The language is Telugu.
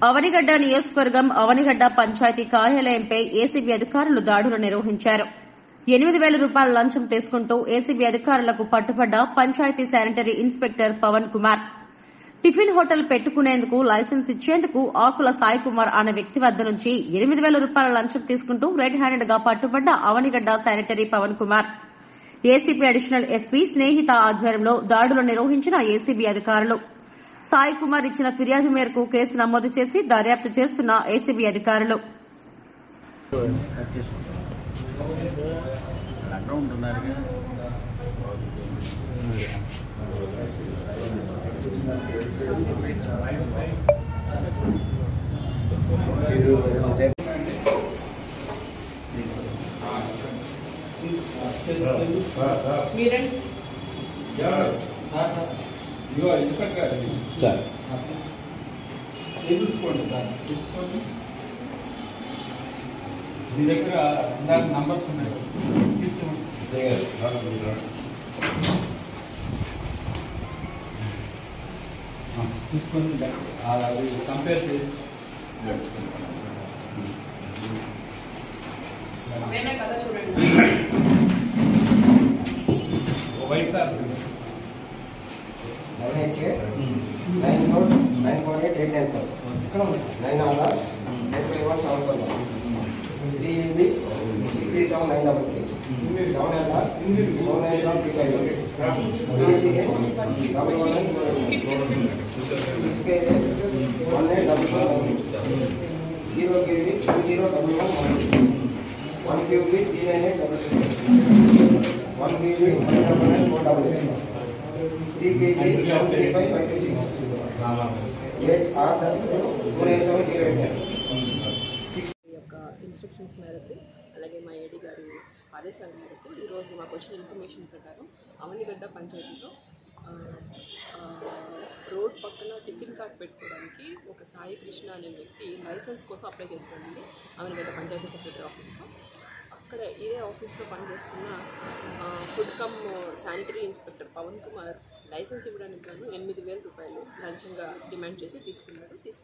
అవనిగడ్డ నియోజకవర్గం అవనిగడ్డ పంచాయతీ కార్యాలయంపై ఏసీబీ అధికారులు దాడులు నిర్వహించారు ఎనిమిది వేల రూపాయల లంచం తీసుకుంటూ ఏసీబీ అధికారులకు పట్టుబడ్డ panchayati sanitary inspector Pavan Kumar tiffin hotel పెట్టుకునేందుకు లైసెన్స్ ఇచ్చేందుకు ఆకుల సాయి కుమార్ అనే వ్యక్తి వద్ద నుంచి ఎనిమిది వేల రూపాయల లంచం తీసుకుంటూ రెడ్ హ్యాండెడ్ గా పట్టుబడ్డ Avanigadda sanitary Pavan Kumar ACB additional SP Snehitha ఆధ్వర్యంలో దాడులు నిర్వహించిన ఏసీబీ అధికారులు సాయి కుమార్ ఇచ్చిన ఫిర్యాదు మేరకు కేసు నమోదు చేసి దర్యాప్తు చేస్తున్న ఏసీబీ అధికారులు అకౌంట్ ఉన్నారుగా ఇదిగో ఇన్స్పెక్టర్ గారు సార్ చూసుకోండి సార్ చూసుకోండి మీ దగ్గర ఇందాక నంబర్స్ ఉన్నాయి తీసుకోండి ఆ, తీసుకొని ఆ, అది కంపేర్ చేసి ఓ white car nine H nine four nine four eight eight nine four ఇక్కడ ఉంది nine Aadhaar eight five one seven four three EB three seven nine double three seven Aadhaar four nine seven three five double one nine six K one nine double four zero KB two zero double one one one QB three nine eight double one KB one double nine four double three KG seven three five five two six eight R four eight seven zero eight ఈ యొక్క ఇన్స్ట్రక్షన్స్ మేరకు అలాగే మా ఏడీ గారి ఆదేశాల మేరకు ఈరోజు మాకు వచ్చిన ఇన్ఫర్మేషన్ ప్రకారం అవనిగడ్డ పంచాయతీలో ఆ, ఆ, రోడ్ పక్కన టిఫిన్ కార్ట్ పెట్టుకోవడానికి ఒక సాయి కృష్ణ అనే వ్యక్తి లైసెన్స్ కోసం అప్లై చేసుకోండి అవనిగడ్డ పంచాయతీ సెక్రటరీ ఆఫీస్లో అక్కడ ఇదే ఆఫీస్లో పనిచేస్తున్న ఆ, food cum sanitary inspector Pavan Kumar licence ఇవ్వడానికి గాను ఎనిమిది వేల రూపాయలు లంచంగా డిమాండ్ చేసి తీసుకున్నాడు తీసుకు